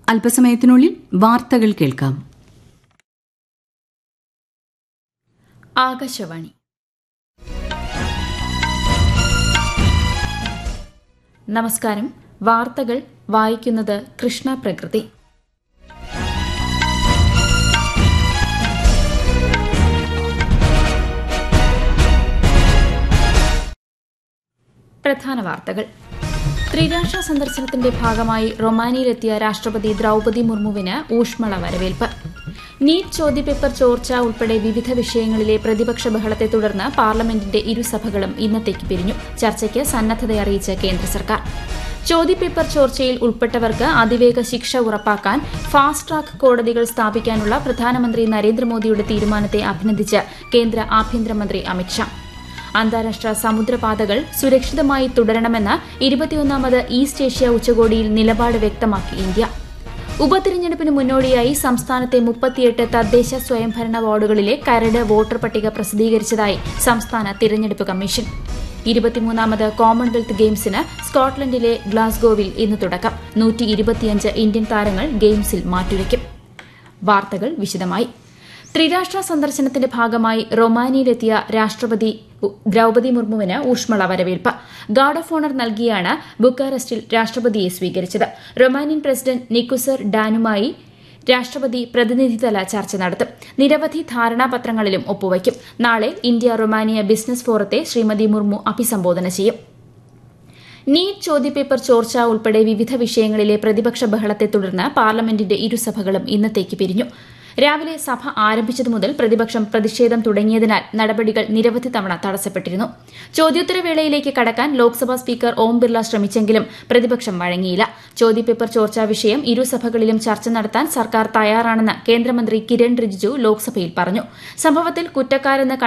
അല്പസമയത്തിനുള്ളിൽ വാർത്തകൾ കേൾക്കാം ആകാശവാണി നമസ്കാരം വാർത്തകൾ വായിക്കുന്നത് കൃഷ്ണ പ്രകൃതി പ്രധാന വാർത്തകൾ ത്രിരാഷ്ട്ര സന്ദർശനത്തിന്റെ ഭാഗമായി റൊമാനിയയിലെത്തിയ രാഷ്ട്രപതി ദ്രൌപതി മുർമുവിന് ഊഷ്മള വരവേൽപ്പ് നീറ്റ് ചോദ്യപേപ്പർ ചോർച്ച ഉൾപ്പെടെ വിവിധ വിഷയങ്ങളിലെ പ്രതിപക്ഷ ബഹളത്തെ തുടർന്ന് പാർലമെന്റിന്റെ ഇരുസഭകളും ഇന്നത്തേക്ക് പിരിഞ്ഞു ചർച്ചയ്ക്ക് സന്നദ്ധത അറിയിച്ച് കേന്ദ്ര സർക്കാർ ചോദ്യപേപ്പർ ചോർച്ചയിൽ ഉൾപ്പെട്ടവർക്ക് അതിവേഗ ശിക്ഷ ഉറപ്പാക്കാൻ ഫാസ്റ്റ് ട്രാക്ക് കോടതികൾ സ്ഥാപിക്കാനുള്ള പ്രധാനമന്ത്രി നരേന്ദ്രമോദിയുടെ തീരുമാനത്തെ അഭിനന്ദിച്ച് കേന്ദ്ര ആഭ്യന്തരമന്ത്രി അമിത്ഷാ അന്താരാഷ്ട്ര സമുദ്രപാതകൾ സുരക്ഷിതമായി തുടരണമെന്ന് ഇരുപത്തിയൊന്നാമത് ഈസ്റ്റ് ഏഷ്യ ഉച്ചകോടിയിൽ നിലപാട് വ്യക്തമാക്കി ഇന്ത്യ ഉപതിരഞ്ഞെടുപ്പിന് മുന്നോടിയായി സംസ്ഥാനത്തെ മുപ്പത്തിയെട്ട് തദ്ദേശ സ്വയംഭരണ വാർഡുകളിലെ കരട് വോട്ടർ പട്ടിക പ്രസിദ്ധീകരിച്ചതായി സംസ്ഥാന തിരഞ്ഞെടുപ്പ് കമ്മീഷൻ ഇരുപത്തിമൂന്നാമത് കോമൺവെൽത്ത് ഗെയിംസിന് സ്കോട്ട്ലൻഡിലെ ഗ്ലാസ്ഗോവിൽ ഇന്ന് തുടക്കം നൂറ്റി ഇരുപത്തിയഞ്ച് ഇന്ത്യൻ താരങ്ങൾ ഗെയിംസിൽ മാറ്റുരയ്ക്കും വാർത്തകൾ വിശദമായി ത്രിരാഷ്ട്ര സന്ദർശനത്തിന്റെ ഭാഗമായി റൊമാനിയയിലെത്തിയ രാഷ്ട്രപതി ദ്രൌപതി മുർമുവിന് ഊഷ്മള വരവേൽപ്പ് ഗാർഡ് ഓഫ് ഓണർ നൽകിയാണ് ബുക്കാറസ്റ്റിൽ രാഷ്ട്രപതിയെ സ്വീകരിച്ചത് റൊമാനിയൻ പ്രസിഡന്റ് നിക്കുസർ ഡാനുമായി രാഷ്ട്രപതി പ്രതിനിധിതല ചർച്ച നടത്തും നിരവധി ധാരണാപത്രങ്ങളിലും ഒപ്പുവയ്ക്കും നാളെ ഇന്ത്യ റൊമാനിയ ബിസിനസ് ഫോറത്തെ ശ്രീമതി മുർമു അഭിസംബോധന ചെയ്യും നീറ്റ് ചോദ്യപേപ്പർ ചോർച്ച ഉൾപ്പെടെ വിവിധ വിഷയങ്ങളിലെ പ്രതിപക്ഷ ബഹളത്തെ തുടർന്ന് പാർലമെന്റിന്റെ ഇരുസഭകളും ഇന്നത്തേക്ക് പിരിഞ്ഞു രാവിലെ സഭ ആരംഭിച്ചതു മുതൽ പ്രതിപക്ഷം പ്രതിഷേധം തുടങ്ങിയതിനാൽ നടപടികൾ നിരവധി തവണ തടസ്സപ്പെട്ടിരുന്നു ചോദ്യോത്തരവേളയിലേക്ക് കടക്കാൻ ലോക്സഭാ സ്പീക്കർ ഓം ബിർള ശ്രമിച്ചെങ്കിലും പ്രതിപക്ഷം വഴങ്ങിയില്ല ചോദ്യപേപ്പർ ചോർച്ചാ വിഷയം ഇരുസഭകളിലും ചർച്ച നടത്താൻ സർക്കാർ തയ്യാറാണെന്ന് കേന്ദ്രമന്ത്രി കിരൺ റിജിജു ലോക്സഭയിൽ പറഞ്ഞു സംഭവത്തിൽ കുറ്റക്കാരെന്ന്